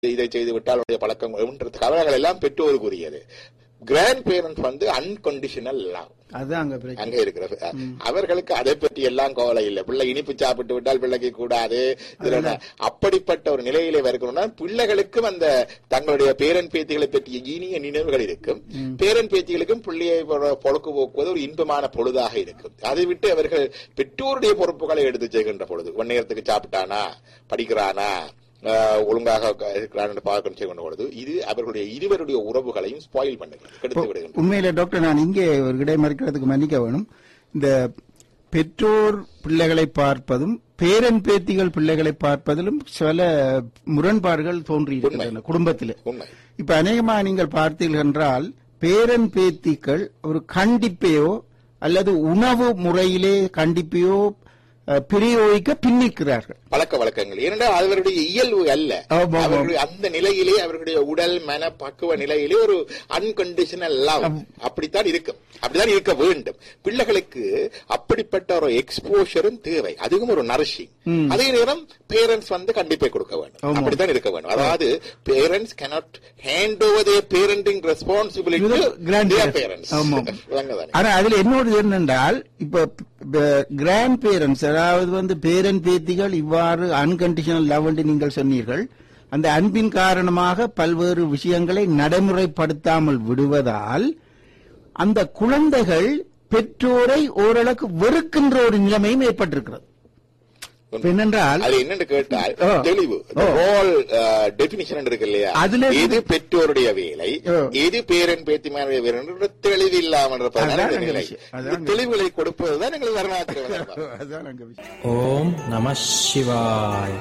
இதை செய்து விட்டால் அவருடைய பழக்கம் வரும்ன்றது அவர்கள் எல்லாம் பெற்றோருக்குரியது கிராண்ட் பேரண்ட்ஸ் வந்து அன்கண்டிஷனல் லவ் அதுதான் அங்க பிரச்சனை அங்க இருக்கிறது அவர்களுக்கு அதை பற்றி எல்லாம் கவலை இல்லை பிள்ளை இனிப்பு சாப்பிட்டு விட்டால் பிள்ளைக்கு கூடாது இதுல என்ன, அப்படிப்பட்ட ஒரு நிலையிலே வருகிறோம்னா பிள்ளைகளுக்கும் அந்த தங்களுடைய பேரன் பேத்திகளை பற்றிய இனிய நினைவுகள் இருக்கும் பேரன் பேத்திகளுக்கும் பிள்ளையை பொ- பொழுக்கு போக்குவது ஒரு இன்பமான பொழுதாக இருக்கும் அதை விட்டு அவர்கள் பெற்றோருடைய பொறுப்புகளை எடுத்து செய்கின்ற பொழுது ஒன் நேரத்துக்கு சாப்பிட்டானா படிக்கிறானா ஆஹ், ஒழுங்காக இருக்கிறான் பார்க்கணும் செய்கின்ற பொழுது இது அவர்களுடைய இருவருடைய உறவுகளையும் ஸ்பாயில் பண்ணுகிறது கெடுத்து விடுகின்றது உண்மையில டாக்டர் நான் இங்கே ஒரு இடை மறுக்கிறதுக்கு மன்னிக்க வேணும் இந்த பெற்றோர் பிள்ளைகளை பார்ப்பதும் பேரன் பேத்திகள் பிள்ளைகளை பார்ப்பதிலும் சில முரண்பாடுகள் தோன்றி இருக்கின்றன குடும்பத்திலே உண்மை இப்ப அநேகமா நீங்கள் பார்த்தீர்கள் என்றால் பேரன் பேத்திகள் ஒரு கண்டிப்பையோ அல்லது உணவு முறையிலே கண்டிப்பையோ அஹ், பிரயோகிக்க பின்னிக்கிறார்கள் பழக்க வழக்கங்கள் ஏனென்றால் அவர்களுடைய இயல்பு அல்ல ஆமாம், ஆமாம். அவர்களுடைய அந்த நிலையிலே அவர்களுடைய உடல் மன பக்குவ நிலையிலே ஒரு அன்கண்டிஷனல் லவ் அப்படித்தான் இருக்கும் அப்படித்தான் இருக்க வேண்டும் பிள்ளைகளுக்கு அப்படிப்பட்ட ஒரு எக்ஸ்போஷரும் தேவை அதுவும் ஒரு நரிஷிங் அதே நேரம் பேரண்ட்ஸ் வந்து கண்டிப்பை கொடுக்க வேண்டும் ஆமாம். அப்படித்தான் இருக்க வேண்டும் அதாவது parents cannot hand over their parenting responsibility to grand their parents ஆமாம் விளங்குதானே? ஆனா அதுல இன்னொரு என்னென்றால் இப்ப கிராண்ட் பேரண்ட்ஸ் அதாவது வந்து பேரன் பேத்திகள் இவ்வாறு அன்கண்டிஷனல் லவ் என்று நீங்கள் சொன்னீர்கள் அந்த அன்பின் காரணமாக பல்வேறு விஷயங்களை நடைமுறைப்படுத்தாமல் விடுவதால் அந்த குழந்தைகள் பெற்றோரை ஓரளவுக்கு வெறுக்கின்ற ஒரு நிலைமையும் ஏற்பட்டிருக்கிறது இப்ப என்னென்றால் அது என்னன்னு கேட்டால் ஓ. தெளிவு ஓ. ரோல் டெபினிஷன் இருக்கு இல்லையா அதுல எது பெற்றோருடைய வேலை ஓ. எது பேரன் பேத்திமாருடைய வேலை என்ற தெளிவு இல்லாமல் இருப்பதுதான் அதான் இந்த எங்க நிலை விஷயம். இந்த அதான் எங்க தெளிவுகளை கொடுப்பதுதான் எங்களுக்கு வரலாற்று அதுதான் அங்க விஷயம். ஓம் நம சிவாய்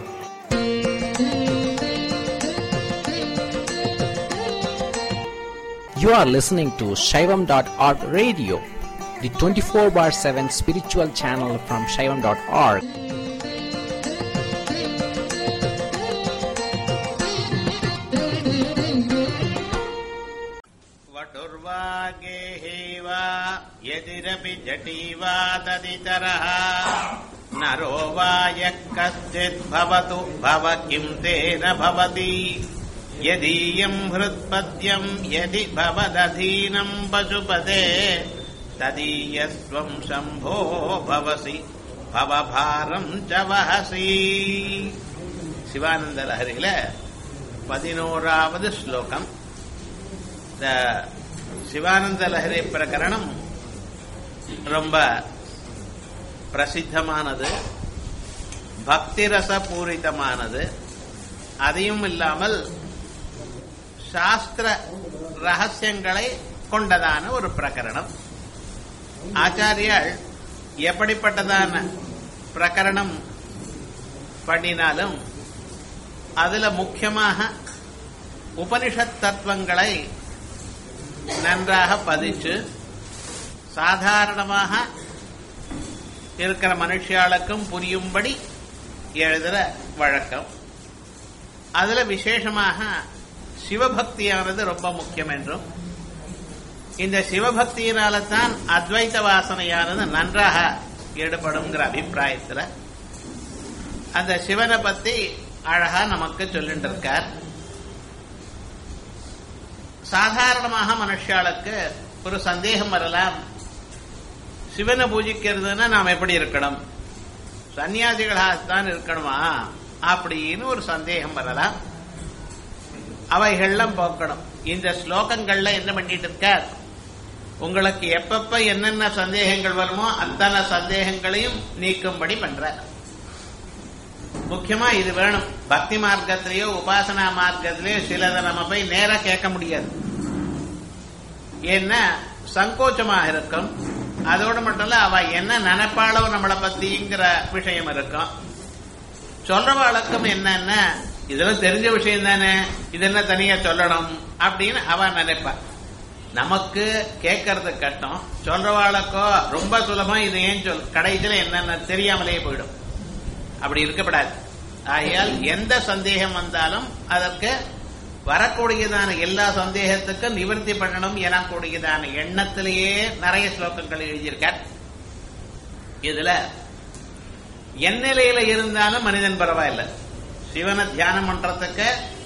You are listening to Shaivam.org radio, the 24 bar 7 spiritual channel from Shaivam.org. वटुर्वागेः वा यदिरपि जटी वा तदितरः नरो वा यः कश्चिद्भवतु भव किम् तेन भवति यदीयम् हृत्पद्यम् यदि भवदधीनम् पशुपते तदीयस्त्वम् शम्भो भवसि भवभारम् च वहसि சிவானந்தலஹரியில பதினோராவது ஸ்லோகம் இந்த சிவானந்த லஹரி பிரகரணம் ரொம்ப பிரசித்தமானது பக்திரச பூரிதமானது அதையும் இல்லாமல் சாஸ்திர ரகசியங்களை கொண்டதான ஒரு பிரகரணம் ஆச்சாரியால் எப்படிப்பட்டதான பிரகரணம் பண்ணினாலும் அதுல முக்கியமாக உபனிஷத் தத்துவங்களை நன்றாக பதிச்சு சாதாரணமாக இருக்கிற மனுஷியாளுக்கும் புரியும்படி எழுதுற வழக்கம் அதுல விசேஷமாக சிவபக்தியானது ரொம்ப முக்கியம் என்றும் இந்த சிவபக்தியினால தான் அத்வைத வாசனையானது நன்றாக ஈடுபடுங்கிற அபிப்பிராயத்துல அந்த சிவனை பத்தி அழகா நமக்கு சொல்லிட்டு இருக்கார் சாதாரணமாக மனுஷாளுக்கு ஒரு சந்தேகம் வரலாம் சிவனை பூஜிக்கிறதுன்னா நாம் எப்படி இருக்கணும் சன்னியாசிகளாகத்தான் இருக்கணுமா அப்படின்னு ஒரு சந்தேகம் வரலாம் அவைகள்லாம் போக்கணும் இந்த ஸ்லோகங்கள்ல என்ன பண்ணிட்டு இருக்கார் உங்களுக்கு எப்பப்ப என்னென்ன சந்தேகங்கள் வருமோ அத்தனை சந்தேகங்களையும் நீக்கும்படி பண்றார் முக்கியமா இது வேணும் பக்தி மார்க்கத்திலேயோ உபாசனா மார்க்கத்திலேயோ சிலதை நம்ம போய் நேரா கேட்க முடியாது ஏன்னா சங்கோச்சமாக இருக்கும் அதோடு மட்டும் இல்ல அவ என்ன நினைப்பாளோ நம்மளை பத்திங்கிற விஷயம் இருக்கும் சொல்ற வழக்கம் என்னன்னா இதெல்லாம் தெரிஞ்ச விஷயம் தானே இது என்ன தனியா சொல்லணும் அப்படின்னு அவ நினைப்பா நமக்கு கேட்கறது கட்டம் சொல்றவாளுக்கோ ரொம்ப சுலபம் இது ஏன் சொல் கடைசியில என்னென்ன தெரியாமலேயே போயிடும் அப்படி இருக்கப்படாது ஆகையால் எந்த சந்தேகம் வந்தாலும் அதற்கு வரக்கூடியதான எல்லா சந்தேகத்துக்கும் நிவர்த்தி பண்ணணும் எனக்கூடியதான எண்ணத்திலேயே நிறைய ஸ்லோகங்கள் எழுதியிருக்கார் இதுல என் நிலையில இருந்தாலும் மனிதன் பரவாயில்ல சிவனை தியானம் பண்றதுக்கு